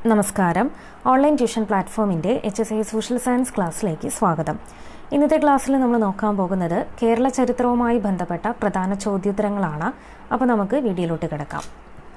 നമസ്കാരം online tuition പ്ലാറ്റ്ഫോമിൻ്റെ H S I social science ക്ലാസ്സിലേക്ക് സ്വാഗതം ഇന്നത്തെ ക്ലാസ്സിൽ നമ്മൾ നോക്കാൻ പോകുന്നത് കേരള ചരിത്രവുമായി ബന്ധപ്പെട്ട പ്രധാന ചോദ്യോത്തരങ്ങളാണ് അപ്പോൾ നമുക്ക് വീഡിയോയിലോട്ട് കിടക്കാം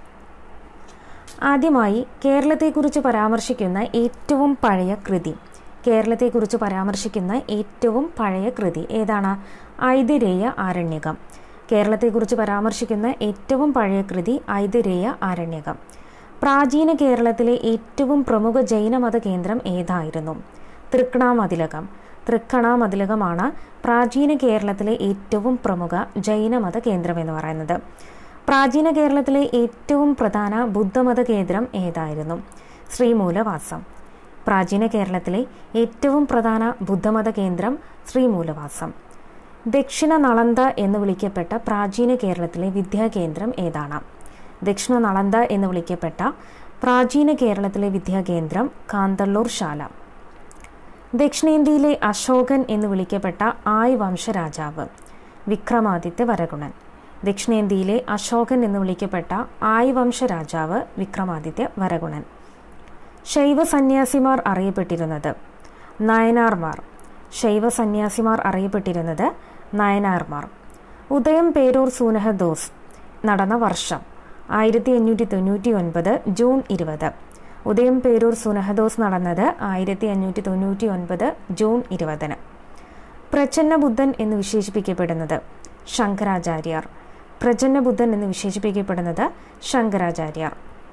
ആദ്യമായി കേരളത്തെക്കുറിച്ച് പരാമർശിക്കുന്ന ഏറ്റവും പഴയ കൃതി കേരളത്തെക്കുറിച്ച് പരാമർശിക്കുന്ന ഏറ്റവും പഴയ കൃതി ഏതാണ് ഐതിരേയ ആരണ്യകം കേരളത്തെക്കുറിച്ച് പരാമർശിക്കുന്ന ഏറ്റവും പഴയ കൃതി ഐതിരേയ ആരണ്യകം പ്രാചീന കേരളത്തിലെ ഏറ്റവും പ്രമുഖ ജൈനമത കേന്ദ്രം ഏതായിരുന്നു തൃക്കണാമതിലകം തൃക്കണാമതിലകമാണ് പ്രാചീന കേരളത്തിലെ ഏറ്റവും പ്രമുഖ ജൈനമത കേന്ദ്രം എന്ന് പറയുന്നത് പ്രാചീന കേരളത്തിലെ ഏറ്റവും പ്രധാന ബുദ്ധമത കേന്ദ്രം ഏതായിരുന്നു ശ്രീമൂലവാസം പ്രാചീന കേരളത്തിലെ ഏറ്റവും പ്രധാന ബുദ്ധമത കേന്ദ്രം ശ്രീമൂലവാസം ദക്ഷിണ നളന്ദ എന്ന് വിളിക്കപ്പെട്ട പ്രാചീന കേരളത്തിലെ വിദ്യാകേന്ദ്രം ഏതാണ് ദക്ഷിണ നളന്ദ എന്ന് വിളിക്കപ്പെട്ട പ്രാചീന കേരളത്തിലെ വിദ്യാകേന്ദ്രം കാന്തള്ളൂർ ശാല ദക്ഷിണേന്ത്യയിലെ അശോകൻ എന്ന് വിളിക്കപ്പെട്ട ആയ് വംശരാജാവ് വിക്രമാദിത്യ വരഗുണൻ ദക്ഷിണേന്ത്യയിലെ അശോകൻ എന്ന് വിളിക്കപ്പെട്ട ആയ് വംശരാജാവ് വിക്രമാദിത്യ വരഗുണൻ ശൈവ സന്യാസിമാർ അറിയപ്പെട്ടിരുന്നത് നായനാർമാർ ശൈവ സന്യാസിമാർ അറിയപ്പെട്ടിരുന്നത് നായനാർമാർ ഉദയം പേരൂർ സൂനഹദോസ് നടന്ന വർഷം ആയിരത്തി അഞ്ഞൂറ്റി തൊണ്ണൂറ്റി ഒൻപത് ജൂൺ ഇരുപത് ഉദയം പേരൂർ സുനഹദോസ് നടന്നത് ആയിരത്തി അഞ്ഞൂറ്റി തൊണ്ണൂറ്റി ഒൻപത് ജൂൺ ഇരുപതിന് പ്രചന്ന ബുദ്ധൻ എന്ന് വിശേഷിപ്പിക്കപ്പെടുന്നത് ശങ്കരാചാര്യർ പ്രചന്ന ബുദ്ധൻ എന്ന് വിശേഷിപ്പിക്കപ്പെടുന്നത് ശങ്കരാചാര്യർ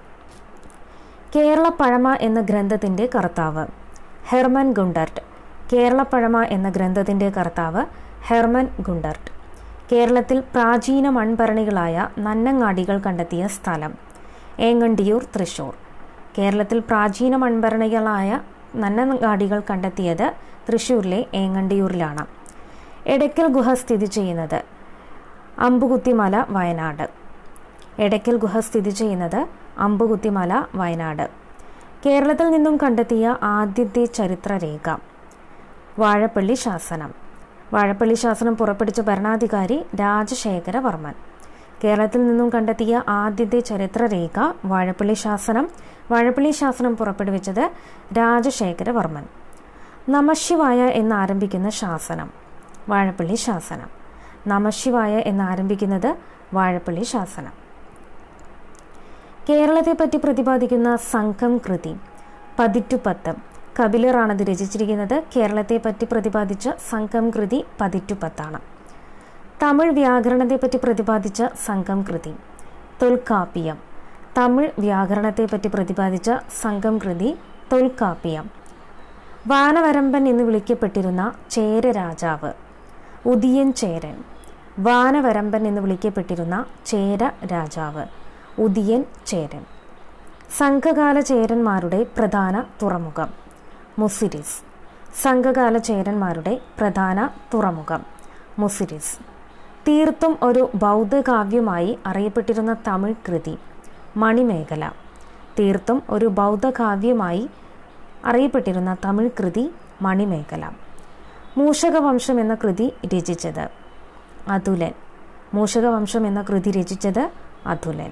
കേരള പഴമ എന്ന ഗ്രന്ഥത്തിന്റെ കർത്താവ് ഹെർമൻ ഗുണ്ടർട്ട് കേരള പഴമ എന്ന ഗ്രന്ഥത്തിന്റെ കർത്താവ് ഹെർമൻ ഗുണ്ടർട്ട് കേരളത്തിൽ പ്രാചീന മൺഭരണികളായ നന്നങ്ങാടികൾ കണ്ടെത്തിയ സ്ഥലം ഏങ്ങണ്ടിയൂർ തൃശൂർ കേരളത്തിൽ പ്രാചീന മൺഭരണികളായ നന്നങ്ങാടികൾ കണ്ടെത്തിയത് തൃശൂരിലെ ഏങ്ങണ്ടിയൂരിലാണ് എടയ്ക്കൽ ഗുഹ സ്ഥിതി ചെയ്യുന്നത് അമ്പുകുത്തിമല വയനാട് എടയ്ക്കൽ ഗുഹ സ്ഥിതി ചെയ്യുന്നത് അമ്പുകുത്തിമല വയനാട് കേരളത്തിൽ നിന്നും കണ്ടെത്തിയ ആദ്യത്തെ ചരിത്രരേഖ വാഴപ്പള്ളി ശാസനം വാഴപ്പള്ളി ശാസനം പുറപ്പെടുവിച്ച ഭരണാധികാരി രാജശേഖരവർമ്മൻ കേരളത്തിൽ നിന്നും കണ്ടെത്തിയ ആദ്യത്തെ ചരിത്രരേഖ വാഴപ്പള്ളി ശാസനം വാഴപ്പള്ളി ശാസനം പുറപ്പെടുവിച്ചത് രാജശേഖരവർമ്മൻ നമശിവായ എന്നാരംഭിക്കുന്ന ശാസനം വാഴപ്പള്ളി ശാസനം നമശിവായ എന്നാരംഭിക്കുന്നത് വാഴപ്പള്ളി ശാസനം കേരളത്തെപ്പറ്റി പ്രതിപാദിക്കുന്ന സംഘം കൃതി പതിറ്റുപത്ത് കപിലറാണത് രചിച്ചിരിക്കുന്നത് കേരളത്തെപ്പറ്റി പ്രതിപാദിച്ച സംഘം കൃതി പതിറ്റുപത്താണ് തമിഴ് വ്യാകരണത്തെപ്പറ്റി പ്രതിപാദിച്ച സംഘം കൃതി തൊൽക്കാപ്പിയം തമിഴ് വ്യാകരണത്തെപ്പറ്റി പ്രതിപാദിച്ച സംഘം കൃതി തൊൽക്കാപ്പിയം വാനവരമ്പൻ എന്ന് വിളിക്കപ്പെട്ടിരുന്ന ചേര രാജാവ് ഉദിയൻ ചേരൻ വാനവരമ്പൻ എന്ന് വിളിക്കപ്പെട്ടിരുന്ന ചേര രാജാവ് ഉദിയൻ ചേരൻ സംഘകാല ചേരന്മാരുടെ പ്രധാന തുറമുഖം മുസിരിസ് സംഘകാല ചേരന്മാരുടെ പ്രധാന തുറമുഖം മുസിരിസ് തീർത്തും ഒരു ബൗദ്ധകാവ്യമായി അറിയപ്പെട്ടിരുന്ന തമിഴ് കൃതി മണിമേഖല തീർത്തും ഒരു ബൗദ്ധകാവ്യമായി അറിയപ്പെട്ടിരുന്ന തമിഴ് കൃതി മണിമേഖല മൂഷകവംശം എന്ന കൃതി രചിച്ചത് അതുലൻ മൂഷകവംശം എന്ന കൃതി രചിച്ചത് അതുലൻ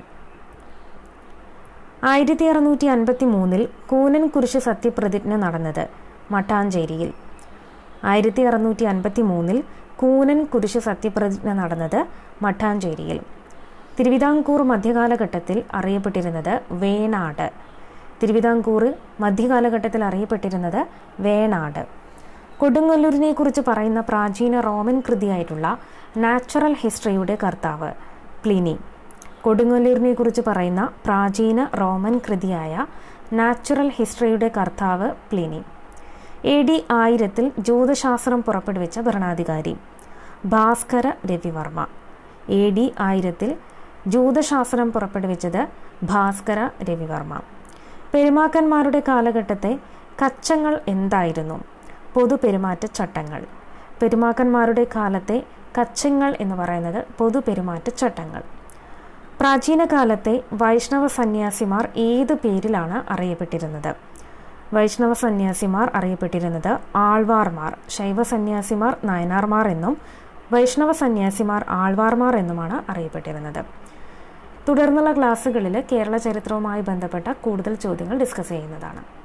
ആയിരത്തി അറുന്നൂറ്റി അൻപത്തി മൂന്നിൽ കൂനൻ കുരിശ് സത്യപ്രതിജ്ഞ നടന്നത് മട്ടാഞ്ചേരിയിൽ ആയിരത്തി അറുന്നൂറ്റി അൻപത്തി മൂന്നിൽ കൂനൻ കുരിശ് സത്യപ്രതിജ്ഞ നടന്നത് മട്ടാഞ്ചേരിയിൽ തിരുവിതാംകൂർ മധ്യകാലഘട്ടത്തിൽ അറിയപ്പെട്ടിരുന്നത് വേണാട് തിരുവിതാംകൂർ മധ്യകാലഘട്ടത്തിൽ അറിയപ്പെട്ടിരുന്നത് വേണാട് കൊടുങ്ങല്ലൂരിനെ കുറിച്ച് പറയുന്ന പ്രാചീന റോമൻ കൃതിയായിട്ടുള്ള നാച്ചുറൽ ഹിസ്റ്ററിയുടെ കർത്താവ് പ്ലിനി കൊടുങ്ങല്ലൂരിനെ കുറിച്ച് പറയുന്ന പ്രാചീന റോമൻ കൃതിയായ നാച്ചുറൽ ഹിസ്റ്ററിയുടെ കർത്താവ് പ്ലിനി എ ഡി ആയിരത്തിൽ ജ്യോതിശാസ്ത്രം പുറപ്പെടുവിച്ച ഭരണാധികാരി ഭാസ്കര രവിവർമ്മ എ ഡി ആയിരത്തിൽ ജ്യോതിശാസ്ത്രം പുറപ്പെടുവിച്ചത് ഭാസ്കര രവിവർമ്മ പെരുമാക്കന്മാരുടെ കാലഘട്ടത്തെ കച്ചങ്ങൾ എന്തായിരുന്നു പൊതുപെരുമാറ്റച്ചട്ടങ്ങൾ പെരുമാക്കന്മാരുടെ കാലത്തെ കച്ചങ്ങൾ എന്ന് പറയുന്നത് പൊതുപെരുമാറ്റച്ചട്ടങ്ങൾ പ്രാചീന കാലത്തെ വൈഷ്ണവ സന്യാസിമാർ ഏത് പേരിലാണ് അറിയപ്പെട്ടിരുന്നത് വൈഷ്ണവ സന്യാസിമാർ അറിയപ്പെട്ടിരുന്നത് ആൾവാർമാർ ശൈവ സന്യാസിമാർ നായനാർമാർ എന്നും വൈഷ്ണവ സന്യാസിമാർ ആൾവാർമാർ എന്നുമാണ് അറിയപ്പെട്ടിരുന്നത് തുടർന്നുള്ള ക്ലാസ്സുകളിൽ കേരള ചരിത്രവുമായി ബന്ധപ്പെട്ട കൂടുതൽ ചോദ്യങ്ങൾ ഡിസ്കസ് ചെയ്യുന്നതാണ്